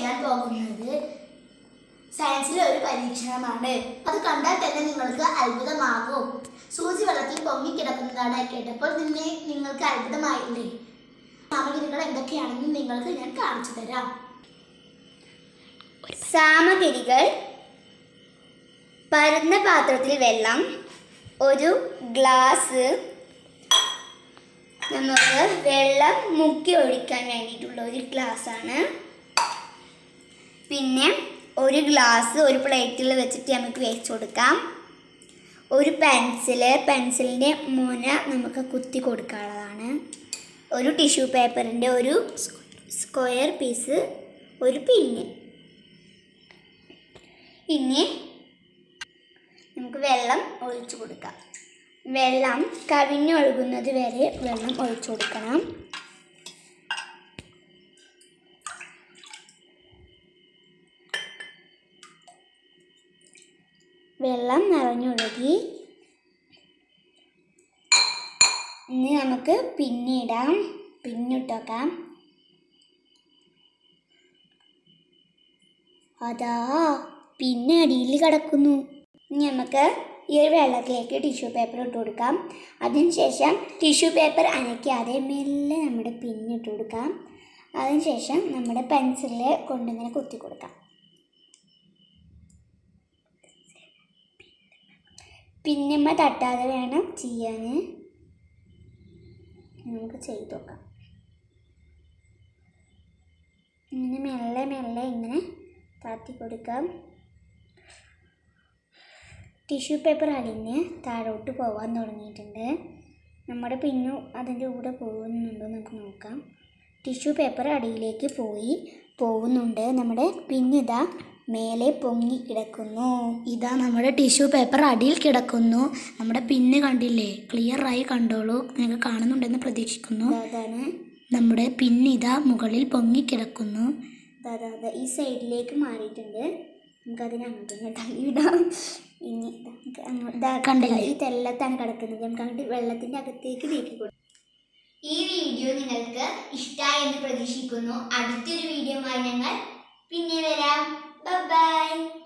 ചെയ്യാൻ പോകുന്നത് സയൻസിലെ ഒരു പരീക്ഷണമാണ് അത് കണ്ടാൽ തന്നെ നിങ്ങൾക്ക് അത്ഭുതമാകും സൂചി വെള്ളത്തിൽ പൊങ്ങിക്കിടക്കുന്നതാണ് കേട്ടപ്പോൾ നിന്നെ നിങ്ങൾക്ക് അത്ഭുതമായില്ലേ സാമഗ്രികൾ എന്തൊക്കെയാണെന്ന് നിങ്ങൾക്ക് ഞാൻ കാണിച്ചു തരാം സാമഗ്രികൾ പരന്ന പാത്രത്തിൽ വെള്ളം ഒരു ഗ്ലാസ് നമുക്ക് വെള്ളം മുക്കി ഒഴിക്കാൻ വേണ്ടിയിട്ടുള്ള ഒരു ഗ്ലാസ്സാണ് പിന്നെ ഒരു ഗ്ലാസ് ഒരു പ്ലേറ്റിൽ വെച്ചിട്ട് നമുക്ക് വെച്ച് കൊടുക്കാം ഒരു പെൻസില് പെൻസിലിൻ്റെ മുന നമുക്ക് കുത്തി കൊടുക്കാനുള്ളതാണ് ഒരു ടിഷ്യൂ പേപ്പറിൻ്റെ ഒരു സ്ക്വയർ പീസ് ഒരു പിന്ന് ഇനി നമുക്ക് വെള്ളം ഒഴിച്ചു കൊടുക്കാം വെള്ളം കവിഞ്ഞൊഴുകുന്നത് വരെ വെള്ളം ഒഴിച്ചു കൊടുക്കണം വെള്ളം നിറഞ്ഞൊഴുകി ഇനി നമുക്ക് പിന്നിടാം പിന്നിട്ടോക്കാം അതാ പിന്നെ അടിയിൽ കിടക്കുന്നു ഇനി നമുക്ക് ഈ ഒരു വെള്ളത്തിലേക്ക് ടിഷ്യൂ പേപ്പർ ഇട്ട് കൊടുക്കാം അതിനുശേഷം ടിഷ്യൂ പേപ്പർ അനയ്ക്കാതെ മെല്ലെ നമ്മുടെ പിന്നിട്ട് കൊടുക്കാം അതിനുശേഷം നമ്മുടെ പെൻസിലിൽ കൊണ്ടിങ്ങനെ കുത്തി കൊടുക്കാം പിന്നുമ്മ തട്ടാതെ വേണം ചെയ്യാൻ നമുക്ക് ചെയ്ത് നോക്കാം ഇങ്ങനെ മെല്ലെ മെല്ലെ ഇങ്ങനെ താത്തി കൊടുക്കാം ടിഷ്യൂ പേപ്പർ അലിഞ്ഞ് താഴോട്ട് പോകാൻ തുടങ്ങിയിട്ടുണ്ട് നമ്മുടെ പിന്നു അതിൻ്റെ കൂടെ പോകുന്നുണ്ടോ നമുക്ക് നോക്കാം ടിഷ്യൂ പേപ്പർ അടിയിലേക്ക് പോയി പോകുന്നുണ്ട് നമ്മുടെ പിന്നിതാ മേലെ പൊങ്ങി കിടക്കുന്നു ഇതാ നമ്മുടെ ടിഷ്യൂ പേപ്പർ അടിയിൽ കിടക്കുന്നു നമ്മുടെ പിന്ന് കണ്ടില്ലേ ക്ലിയർ ആയി കണ്ടോളൂ നിങ്ങൾക്ക് കാണുന്നുണ്ടെന്ന് പ്രതീക്ഷിക്കുന്നു അതാണ് നമ്മുടെ പിന്ന് ഇതാ മുകളിൽ പൊങ്ങിക്കിടക്കുന്നു അതാ ഈ സൈഡിലേക്ക് മാറിയിട്ടുണ്ട് നമുക്കതിനെ അങ്ങോട്ട് ഇങ്ങോട്ട് തള്ളിയിടാം ഇനി ദാ നമുക്ക് അങ്ങോട്ട് ദാ കണ്ടില്ലേ? ഈ തെല്ലത്താണ് കിടക്കുന്നത് നമുക്ക് അങ്ങോട്ട് വെള്ളത്തിൻ്റെ അകത്തേക്ക് നീക്കി കൊടുക്കാം ഈ വീഡിയോ നിങ്ങൾക്ക് ഇഷ്ടമായി എന്ന് പ്രതീക്ഷിക്കുന്നു അടുത്തൊരു വീഡിയോയുമായി ഞങ്ങൾ പിന്നെ വരാം ബൈ